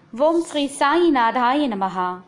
ఓం శ్రీ సాయినాథాయ నమ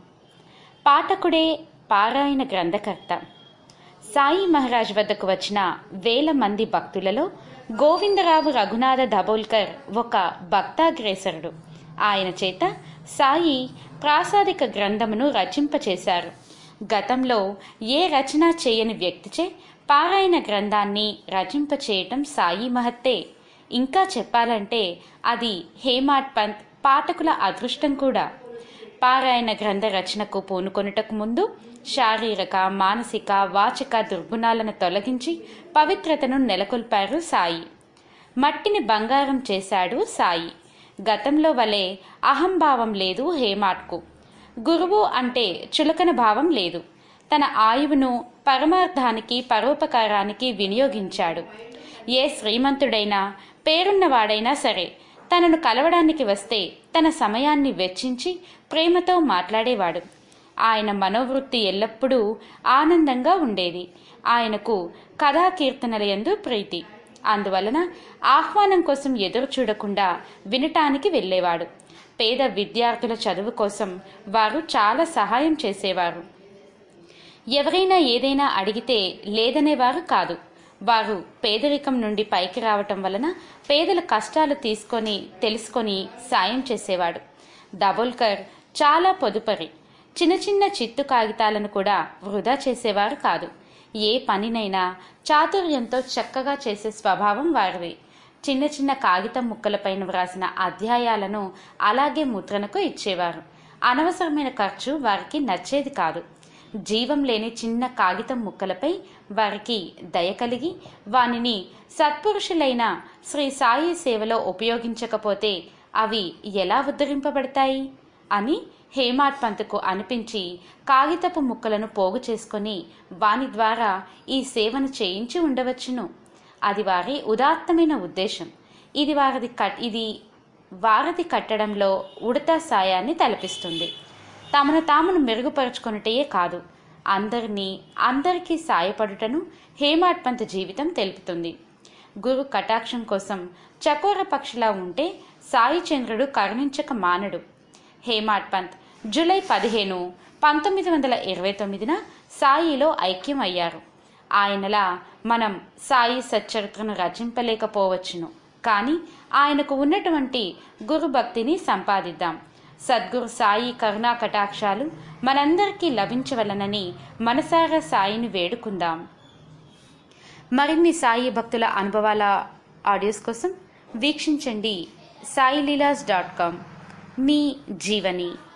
పాఠకుడే పారాయణ గ్రంథకర్త సాయి మహారాజ్ వద్దకు వచ్చిన వేల మంది భక్తులలో గోవిందరావు రఘునాథ దబోల్కర్ ఒక భక్తాగ్రేసరుడు ఆయన చేత సాయి ప్రాసాదిక గ్రంథమును రచింపచేశారు గతంలో ఏ రచన చేయని వ్యక్తిచే పారాయణ గ్రంథాన్ని రచింపచేయటం సాయి మహత్తే ఇంకా చెప్పాలంటే అది హేమాడ్ పంత్ పాఠకుల అదృష్టం కూడా పారాయణ గ్రంథ రచనకు పూనుకొనుటకు ముందు శారీరక మానసిక వాచక దుర్గుణాలను తొలగించి పవిత్రతను నెలకొల్పారు సాయి మట్టిని బంగారం చేశాడు సాయి గతంలో వలె అహంభావం లేదు హేమాట్కు గురువు అంటే చులకన భావం లేదు తన ఆయువును పరమార్థానికి పరోపకారానికి వినియోగించాడు ఏ శ్రీమంతుడైనా పేరున్నవాడైనా సరే తనను కలవడానికి వస్తే తన సమయాన్ని వెచ్చించి ప్రేమతో మాట్లాడేవాడు ఆయన మనోవృత్తి ఎల్లప్పుడూ ఆనందంగా ఉండేది ఆయనకు కథా కీర్తనల యందు ప్రీతి అందువలన ఆహ్వానం కోసం ఎదురు చూడకుండా వినటానికి వెళ్ళేవాడు పేద విద్యార్థుల చదువు కోసం వారు చాలా సహాయం చేసేవారు ఎవరైనా ఏదైనా అడిగితే లేదనేవారు కాదు వారు పేదరికం నుండి పైకి రావటం వలన పేదల కష్టాలు తీసుకొని తెలుసుకొని సాయం చేసేవాడు దబోల్కర్ చాలా పొదుపరి చిన్న చిన్న చిత్తు కాగితాలను కూడా వృధా చేసేవారు కాదు ఏ పనినైనా చాతుర్యంతో చక్కగా చేసే స్వభావం వారిది చిన్న చిన్న కాగితం ముక్కలపైన వ్రాసిన అధ్యాయాలను అలాగే ముద్రణకు ఇచ్చేవారు అనవసరమైన ఖర్చు వారికి నచ్చేది కాదు జీవం లేని చిన్న కాగితం ముక్కలపై వారికి దయ కలిగి వానిని సత్పురుషులైన శ్రీ సాయి సేవలో ఉపయోగించకపోతే అవి ఎలా ఉద్ధరింపబడతాయి అని హేమాడ్ పంత్కు అనిపించి కాగితపు ముక్కలను పోగు చేసుకొని వాని ద్వారా ఈ సేవను చేయించి ఉండవచ్చును అది వారి ఉదాత్తమైన ఉద్దేశం ఇది వారిది కట్ ఇది వారధి కట్టడంలో ఉడతా సాయాన్ని తలపిస్తుంది తమను తామును మెరుగుపరుచుకొనుటయే కాదు అందరినీ అందరికీ సాయపడుటను హేమాడ్ పంత్ జీవితం తెలుపుతుంది గురు కటాక్షం కోసం చకోర పక్షిలా ఉంటే సాయి చంద్రుడు కరుణించక మానడు హేమాడ్ పంత్ జూలై పదిహేను పంతొమ్మిది వందల ఇరవై తొమ్మిదిన సాయిలో ఐక్యం అయ్యారు ఆయనలా మనం సాయి సచ్చరిత్రను రచింపలేకపోవచ్చును కానీ ఆయనకు ఉన్నటువంటి గురు భక్తిని సంపాదిద్దాం సద్గురు సాయి కరుణా కటాక్షాలు మనందరికీ లభించవలనని మనసారా సాయిని వేడుకుందాం మరిన్ని సాయి భక్తుల అనుభవాల ఆడియోస్ కోసం వీక్షించండి సాయిలీలాస్ డాట్ కామ్ మీ జీవని